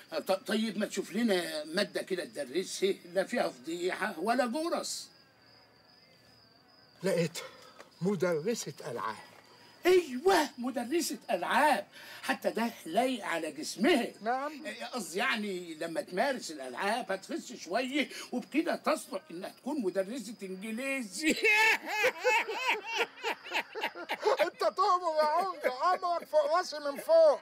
ط- طيب ما تشوف لنا ماده كده تدرسها لا فيها فضيحه ولا جرس لقيت مدرسة ألعاب ايوه مدرسه العاب حتى ده لايق على جسمها نعم. قصدي يعني لما تمارس الالعاب هتخس شويه وبكده تصلح انها تكون مدرسه انجليزي أنت تؤمر يا عمدة عمرك فوق راسي من فوق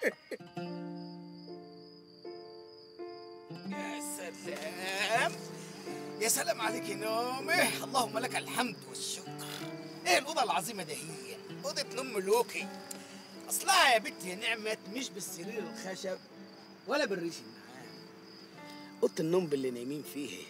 يا سلام يا سلام عليك يا نومه اللهم لك الحمد والشكر ايه الاوضه العظيمه ده هي اوضه نوم ملوكي اصلها يا بنتي يا نعمت مش بالسرير الخشب ولا بالريش النعام اوضه النوم اللي نايمين فيه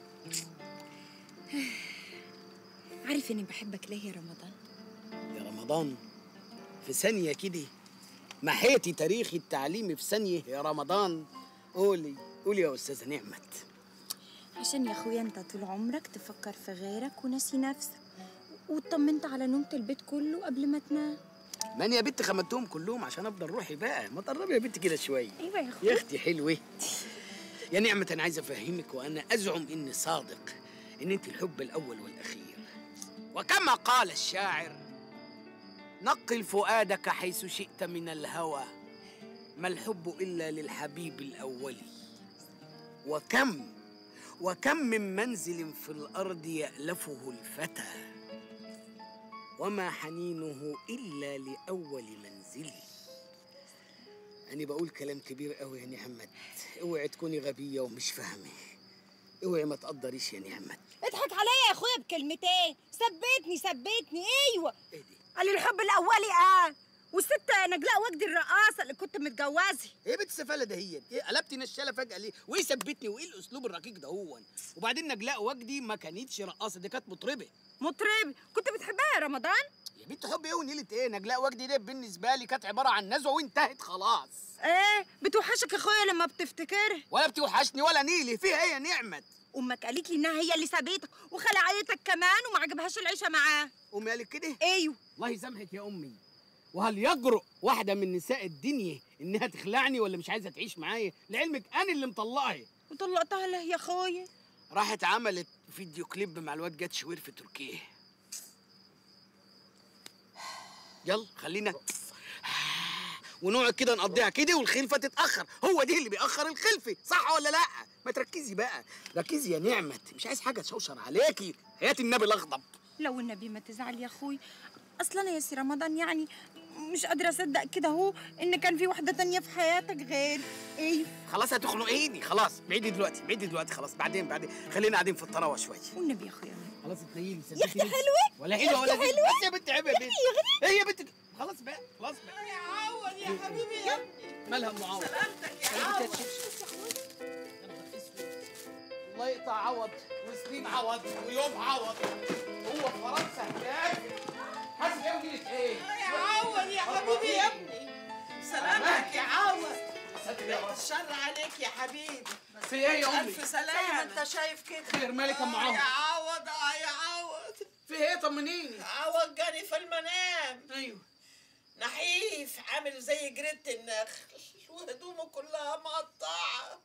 عارف اني بحبك ليه يا رمضان يا رمضان في ثانيه كده محيتي تاريخي التعليمي في ثانيه يا رمضان قولي قولي يا استاذه نعمت عشان يا اخويا انت طول عمرك تفكر في غيرك وناسي نفسك واطمنت على نومة البيت كله قبل ما تنام من يا بنت خمنتهم كلهم عشان افضل روحي بقى ما تقربي يا بنت كده شويه ايوه يا اخويا يا اختي حلوه يا نعمة أنا عايز أفهمك وأنا أزعم إني صادق إن أنت الحب الأول والأخير وكما قال الشاعر نقل فؤادك حيث شئت من الهوى ما الحب إلا للحبيب الأول وكم وكم من منزل في الأرض يألفه الفتى وما حنينه إلا لأول منزله أنا بقول كلام كبير قوي يا نعمت اوعي تكوني غبية ومش فاهمة اوعي ما تقدريش يا نعمت اضحك عليا يا اخويا بكلمتين ثبتني ثبتني ايوه ايه دي؟ قال لي الحب الاولي اه والست نجلاء وجدي الرقاصه اللي كنت متجوزها ايه بنت السفالة دهيت؟ ايه قلبتي نشالة فجأة ليه؟ وايه ثبتني وايه الاسلوب الرقيق ده هو؟ وبعدين نجلاء وجدي ما كانتش رقاصة دي كانت مطربة مطربي كنت بتحبها يا رمضان يا بنت حب ايه ونيلة ايه؟ نجلاء وجدي دي بالنسبة لي كانت عبارة عن نزوة وانتهت خلاص ايه بتوحشك يا اخويا لما بتفتكرها ولا بتوحشني ولا نيلي فيها ايه يا نعمت؟ امك قالت لي انها هي اللي سابتك وخلعتك كمان وما عجبهاش العيشه معاه امي قالت كده؟ ايوه الله يسامحك يا امي وهل يجرؤ واحدة من نساء الدنيا انها تخلعني ولا مش عايزة تعيش معايا؟ لعلمك انا اللي مطلقها وطلقتها له يا اخويا راحت عملت فيديو كليب مع الواد جاد شوير في تركيا يلا خلينا ونقعد كده نقضيها كده والخلفه تتاخر هو دي اللي بيأخر الخلفه صح ولا لا ما تركزي بقى ركزي يا نعمت مش عايز حاجه تشوشر عليكي حياه النبي الاغضب لو النبي ما تزعل يا اخوي اصلا انا يا سي رمضان يعني مش قادره اصدق كده اهو ان كان في واحده تانية في حياتك غير ايوه خلاص هتخنقيني خلاص بعيدي دلوقتي بعيدي دلوقتي خلاص بعدين بعدين خلينا قاعدين في الطراوه شويه والنبي يا اخويا خلاص اتنيلي يا اختي حلوة ولا يا حلوه ولا اختي زي- حلوة. بس يا بنت عيب يا بنت يا ايه يا بنت خلاص بقى خلاص بقى يا عوض يا حبيبي يا ابني مالها ام عوض سلامتك يا يا عوض بنت هتشوف. يا نهار اسود. الله يقطع عوض وسنين عوض ويوم عوض هو في فرنسا هناك حاسس ايه ونيلة ايه؟ يا عوض يا حبيبي يا ابني سلامتك يا عوض ساتر يا رب الشر عليك يا حبيبي في ايه يا امي؟ الف سلامه انت شايف كده خير مالك يا ام آه عوض؟ يا عوض اه يا عوض في ايه طمنيني؟ عوض جاني في المنام ايوه نحيف عامل زي جريدة النخل وهدومه كلها مقطعة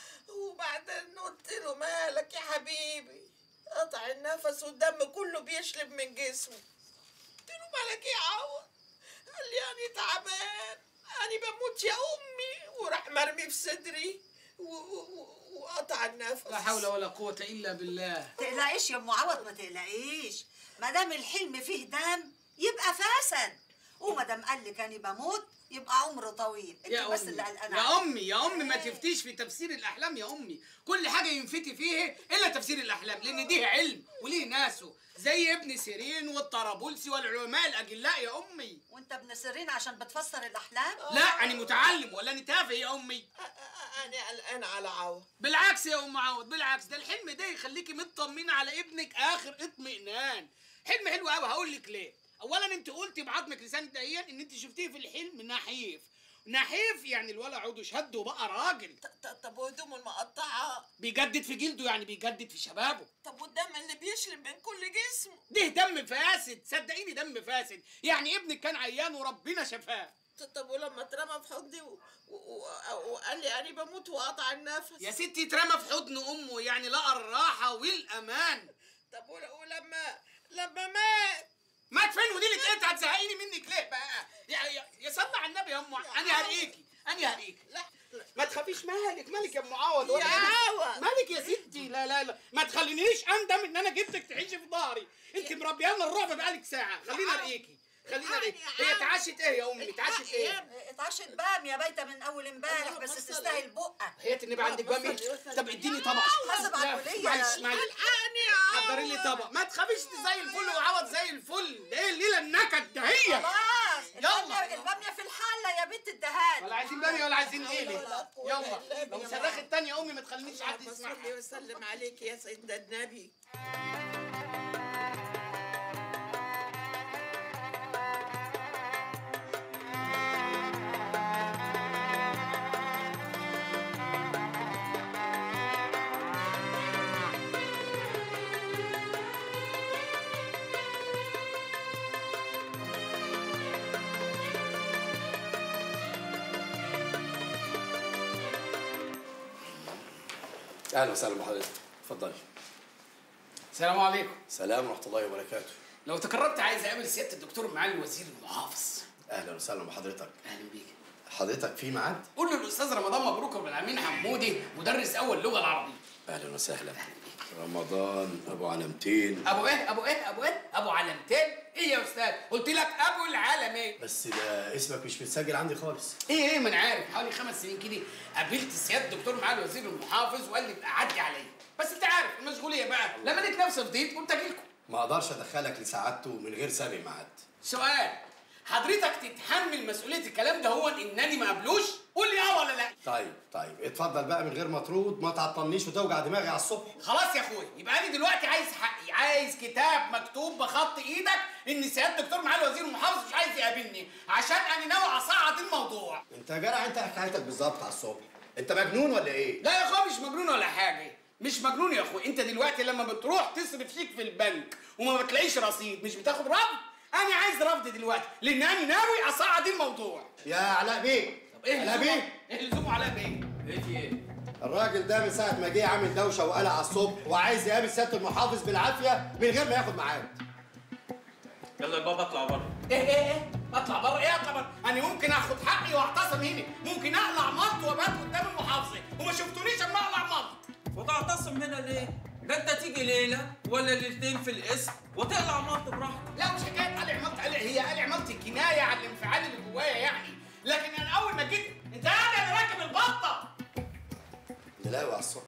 وبعدين قلت له مالك يا حبيبي قطع النفس والدم كله بيشلب من جسمه قلت له مالك يا عوض قال لي أنا تعبان أنا بموت يا أمي وراح مرمي في صدري و- و- و- وقطع النفس لا حول ولا قوة إلا بالله تقلقيش يا ام عوض ما تقلقيش ما دام الحلم فيه دم يبقى فسد وما دام قال لك انا بموت يبقى عمره طويل انت يا بس أمي اللي قلقانه يا أمي يا أمي ما تفتيش في تفسير الأحلام يا أمي كل حاجة ينفتي فيه إلا تفسير الأحلام لأن دي علم وليه ناسه زي ابن سيرين والطرابلسي والعلماء الأجلاء يا أمي وانت ابن سيرين عشان بتفسر الاحلام لا أنا متعلم ولا أنا تافه يا أمي أنا قلقان على عوض بالعكس يا أم عوض بالعكس ده الحلم ده يخليكي مطمنة على ابنك آخر اطمئنان حلم حلو قوي هقول لك ليه أولا أنت قلتي بعظمك لسانك دهيا إن أنت شفتيه في الحلم نحيف نحيف يعني الولا عوده شد وبقى راجل طب وهدومه المقطعة بيجدد في جلده يعني بيجدد في شبابه طب والدم اللي بيشلب من كل جسمه ده دم فاسد صدقيني دم فاسد يعني ابنك كان عيان وربنا شفاه طب ولما اترمى في حضني و- و- و- وقال لي أنا بموت وقطع النفس يا ستي اترمى في حضن امه يعني لقى الراحه والامان طب ول- ولما لما مات مات فين ودي اللي انت هتزهقيني منك ليه بقى يا يا, يا صلي على النبي يا ام انا هرقيكي انا هرقيكي لا ما تخافيش مالك مالك يا ام عوض يا ولا إيه؟ عوض. مالك يا ستي لا لا لا ما تخلينيش اندم ان انا جبتك تعيشي في ظهري انت مربيانا الرعب بقالك ساعه خلينا ارقيكي خلينا ارقيكي يا هي عم. اتعشت ايه يا امي اتعشت ايه اتعشت بامية بايتة من أول امبارح اللهم بس صل. تستاهل بقك هي النبي عندك بامي طب اديني طبق حسب لا، عقلية. معلش معلش الحقني يا عوض. حضري لي طبق ما تخافيش زي الفل وعوض زي الفل ده ايه الليله النكد ده هي خلاص يلا. البامية البامية في الحلة يا بنت الدهان ولا عايزين بامي ولا عايزين ايه ولا قوة يلا إلا لو بالله. صرخت تاني يا امي ما تخلينيش حد اللهم يسمعها صل وسلم عليك يا سيدنا النبي اهلا وسهلا بحضرتك اتفضلي السلام عليكم سلام ورحمه الله وبركاته لو تكررت عايز اقابل سياده الدكتور معالي الوزير المحافظ اهلا وسهلا بحضرتك اهلا بيك حضرتك في ميعاد قول للاستاذ رمضان مبروك ابو العمين حمودي مدرس اول لغه العربيه اهلا وسهلا رمضان ابو علامتين ابو ايه ابو ايه ابو ايه ابو علامتين ايه يا استاذ قلت لك ابو العالمين بس ده اسمك مش متسجل عندي خالص ايه ايه ما انا عارف حوالي خمس سنين كده قابلت سياده الدكتور معالي وزير المحافظ وقال لي ابقى عدي عليا بس انت عارف المشغوليه بقى لما لقيت نفسي فضيت قلت اجي لكم ما اقدرش ادخلك لسعادته من غير سابق ميعاد سؤال حضرتك تتحمل مسؤوليه الكلام ده هو انني ما قابلوش قول لي اه ولا لا طيب طيب اتفضل بقى من غير مطرود ما تعطلنيش وتوجع دماغي على الصبح خلاص يا اخويا يبقى انا دلوقتي عايز حقي عايز كتاب مكتوب بخط ايدك ان سياده الدكتور معالي وزير المحافظ مش عايز يقابلني عشان انا ناوي اصعد الموضوع انت يا جدع انت حكايتك بالظبط على الصبح انت مجنون ولا ايه لا يا اخويا مش مجنون ولا حاجه مش مجنون يا اخويا انت دلوقتي لما بتروح تصرف شيك في البنك وما بتلاقيش رصيد مش بتاخد رفض انا عايز رفض دلوقتي لان انا ناوي اصعد الموضوع يا علاء بيه طب ايه علاء اللزوم بيه ايه اللزوم على بيه ايه في ايه الراجل ده من ساعه ما جه عامل دوشه وقلق على الصبح وعايز يقابل سياده المحافظ بالعافيه من غير ما ياخد ميعاد يلا يا بابا اطلع بره ايه ايه ايه اطلع بره ايه اطلع بره انا ممكن اخد حقي واعتصم هنا ممكن اقلع مط وابات قدام المحافظه وما شفتونيش اما اقلع مط وتعتصم هنا ليه؟ ده انت تيجي ليله ولا ليلتين في القسم وتقلع مرت براحتك لا مش حكايه قلع مط قلع هي قلع مط كنايه عن الانفعال اللي جوايا يعني لكن انا اول ما جيت انت قاعد انا راكب البطه نلاقي على الصبح